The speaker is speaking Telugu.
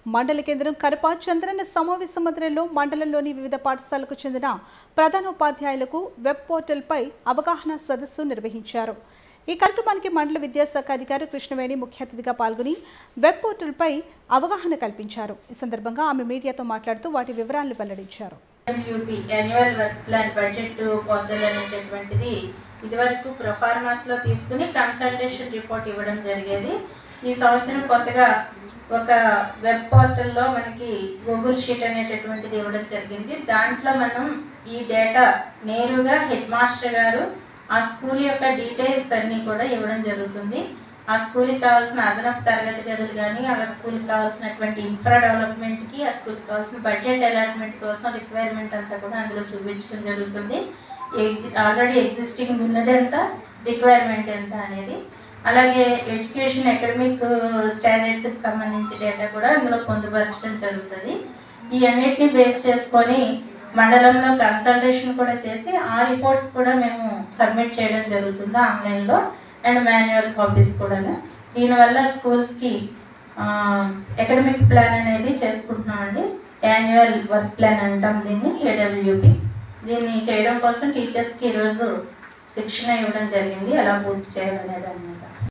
మండల కేంద్రం కరప చంద్రన్న సమావేశ మందిరంలో మండలంలోని వివిధ పాఠశాలకు చెందిన ప్రధానోపాధ్యాయులకు వెబ్ పోర్టల్పై అవగాహన సదస్సు నిర్వహించారు ఈ కార్యక్రమానికి మండల విద్యాశాఖ అధికారి కృష్ణవేణి ముఖ్య అతిథిగా పాల్గొని వెబ్ పోర్టల్పై అవగాహన కల్పించారు ఈ సందర్భంగా ఆమె మీడియాతో మాట్లాడుతూ వాటి వివరాలను వెల్లడించారు UP annual work plan budget portal అనేటటువంటిది ఇదివరకు ప్రొఫార్మాస్ లో తీసుకుని కన్సల్టేషన్ రిపోర్ట్ ఇవ్వడం జరిగేది ఈ సంవత్సరం కొత్తగా ఒక వెబ్ పోర్టల్లో మనకి గూగుల్ షీట్ అనేటటువంటిది ఇవ్వడం జరిగింది దాంట్లో మనం ఈ డేటా నేరుగా హెడ్ మాస్టర్ గారు ఆ స్కూల్ యొక్క డీటెయిల్స్ అన్నీ కూడా ఇవ్వడం జరుగుతుంది ఆ స్కూల్కి కావాల్సిన అదనపు తరగతి గదులు కానీ ఆ స్కూల్కి కావాల్సినటువంటి ఇన్ఫ్రా డెవలప్మెంట్కి ఆ స్కూల్కి కావాల్సిన బడ్జెట్ అలాట్మెంట్ కోసం రిక్వైర్మెంట్ అంతా కూడా అందులో చూపించడం జరుగుతుంది ఆల్రెడీ ఎగ్జిస్టింగ్ ఉన్నది ఎంత రిక్వైర్మెంట్ ఎంత అనేది అలాగే ఎడ్యుకేషన్ అకాడమిక్ స్టాండర్డ్స్కి సంబంధించి డేటా కూడా అందులో పొందుపరచడం జరుగుతుంది ఈ అన్నిటిని బేస్ చేసుకొని మండలంలో కన్సల్టేషన్ కూడా చేసి ఆ రిపోర్ట్స్ కూడా మేము సబ్మిట్ చేయడం జరుగుతుంది ఆన్లైన్లో అండ్ మాన్యువల్ కాపీస్ కూడాను దీనివల్ల స్కూల్స్కి అకాడమిక్ ప్లాన్ అనేది చేసుకుంటున్నామండి యాన్యువల్ వర్క్ ప్లాన్ అంటాం దీన్ని ఏడబ్ల్యూపి దీన్ని చేయడం కోసం టీచర్స్కి ఈరోజు శిక్షణ ఇవ్వడం జరిగింది ఎలా పూర్తి చేయాలనేది అనమాట